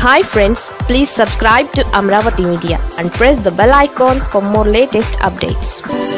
hi friends please subscribe to Amaravati media and press the bell icon for more latest updates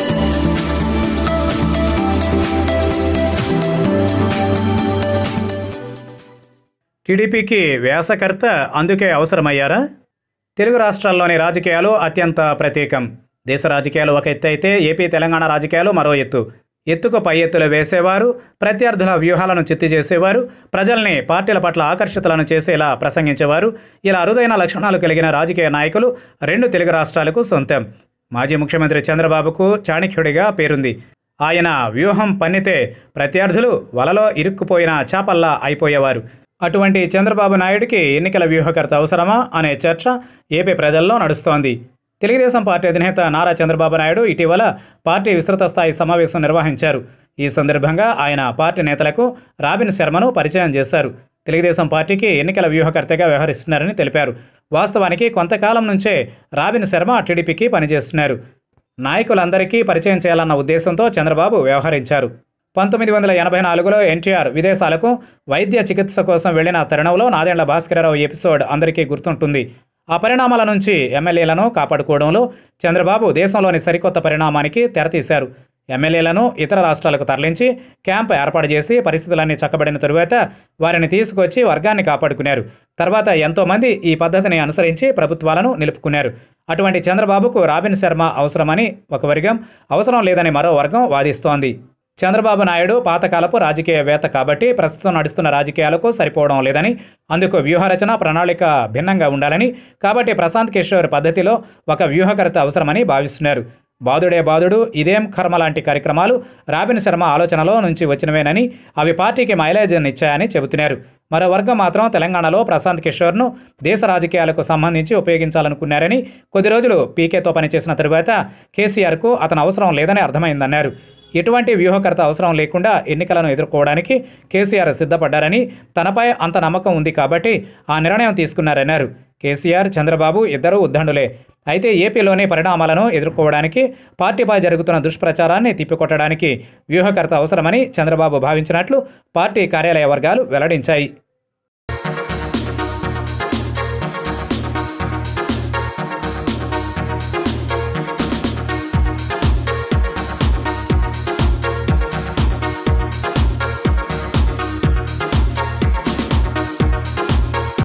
టీడీపీకి వ్యాసకర్త అందుకే అవసరమయ్యారా తెలుగు రాష్ట్రాల్లోని రాజకీయాలు అత్యంత ప్రత్యేకం దేశ రాజకీయాలు ఒక ఎత్తు అయితే ఏపీ తెలంగాణ రాజకీయాలు మరో ఎత్తు ఎత్తుకు పై ఎత్తులు వేసేవారు ప్రత్యర్థుల వ్యూహాలను చిత్తి చేసేవారు ప్రజల్ని పార్టీల పట్ల ఆకర్షితులను చేసేలా ప్రసంగించేవారు ఇలా అరుదైన లక్షణాలు కలిగిన రాజకీయ నాయకులు రెండు తెలుగు రాష్ట్రాలకు సొంతం మాజీ ముఖ్యమంత్రి చంద్రబాబుకు చాణక్యుడిగా పేరుంది ఆయన వ్యూహం పన్నితే ప్రత్యర్థులు వలలో ఇరుక్కుపోయిన చాపల్లా అయిపోయేవారు అటువంటి చంద్రబాబు నాయుడికి ఎన్నికల వ్యూహకర్త అవసరమా అనే చర్చ ఏపీ ప్రజల్లో నడుస్తోంది తెలుగుదేశం పార్టీ అధినేత నారా చంద్రబాబు నాయుడు ఇటీవల పార్టీ విస్తృత స్థాయి సమావేశం నిర్వహించారు ఈ సందర్భంగా ఆయన పార్టీ నేతలకు రాబిన్ శర్మను పరిచయం చేశారు తెలుగుదేశం పార్టీకి ఎన్నికల వ్యూహకర్తగా వ్యవహరిస్తున్నారని తెలిపారు వాస్తవానికి కొంతకాలం నుంచే రాబిన్ శర్మ టీడీపీకి పనిచేస్తున్నారు నాయకులందరికీ పరిచయం చేయాలన్న ఉద్దేశంతో చంద్రబాబు వ్యవహరించారు పంతొమ్మిది వందల ఎనభై నాలుగులో ఎన్టీఆర్ విదేశాలకు వైద్య చికిత్స కోసం వెళ్లిన తరుణంలో నాదెండ్ల భాస్కరరావు ఎపిసోడ్ అందరికీ గుర్తుంటుంది ఆ పరిణామాల నుంచి ఎమ్మెల్యేలను కాపాడుకోవడంలో చంద్రబాబు దేశంలోని సరికొత్త పరిణామానికి తెరతీశారు ఎమ్మెల్యేలను ఇతర రాష్ట్రాలకు తరలించి క్యాంప్ ఏర్పాటు చేసి పరిస్థితులన్నీ చక్కబడిన తరువాత వారిని తీసుకొచ్చి వర్గాన్ని కాపాడుకున్నారు తర్వాత ఎంతోమంది ఈ పద్ధతిని అనుసరించి ప్రభుత్వాలను నిలుపుకున్నారు అటువంటి చంద్రబాబుకు రాబిన్ శర్మ అవసరమని ఒక వర్గం అవసరం లేదని మరో వర్గం వాదిస్తోంది చంద్రబాబు నాయుడు పాతకాలపు రాజకీయవేత్త కాబట్టి ప్రస్తుతం నడుస్తున్న రాజకీయాలకు సరిపోవడం లేదని అందుకు వ్యూహరచన ప్రణాళిక భిన్నంగా ఉండాలని కాబట్టి ప్రశాంత్ కిషోర్ పద్ధతిలో ఒక వ్యూహకర్త అవసరమని భావిస్తున్నారు బాదుడే బాదుడు ఇదేం కర్మ లాంటి కార్యక్రమాలు రాబిన్ శర్మ ఆలోచనలో నుంచి వచ్చినవేనని అవి పార్టీకి మైలేజ్ ఇచ్చాయని చెబుతున్నారు మరో వర్గం మాత్రం తెలంగాణలో ప్రశాంత్ కిషోర్ను దేశ రాజకీయాలకు సంబంధించి ఉపయోగించాలనుకున్నారని కొద్ది రోజులు పీకేతో పనిచేసిన తరువాత కేసీఆర్కు అతను అవసరం లేదని అర్థమైందన్నారు ఎటువంటి వ్యూహకర్త అవసరం లేకుండా ఎన్నికలను ఎదుర్కోవడానికి కేసీఆర్ సిద్ధపడ్డారని తనపై అంత నమ్మకం ఉంది కాబట్టి ఆ నిర్ణయం తీసుకున్నారన్నారు కేసీఆర్ చంద్రబాబు ఇద్దరూ ఉద్దండులే అయితే ఏపీలోని పరిణామాలను ఎదుర్కోవడానికి పార్టీపై జరుగుతున్న దుష్ప్రచారాన్ని తిప్పికొట్టడానికి వ్యూహకర్త అవసరమని చంద్రబాబు భావించినట్లు పార్టీ కార్యాలయ వర్గాలు వెల్లడించాయి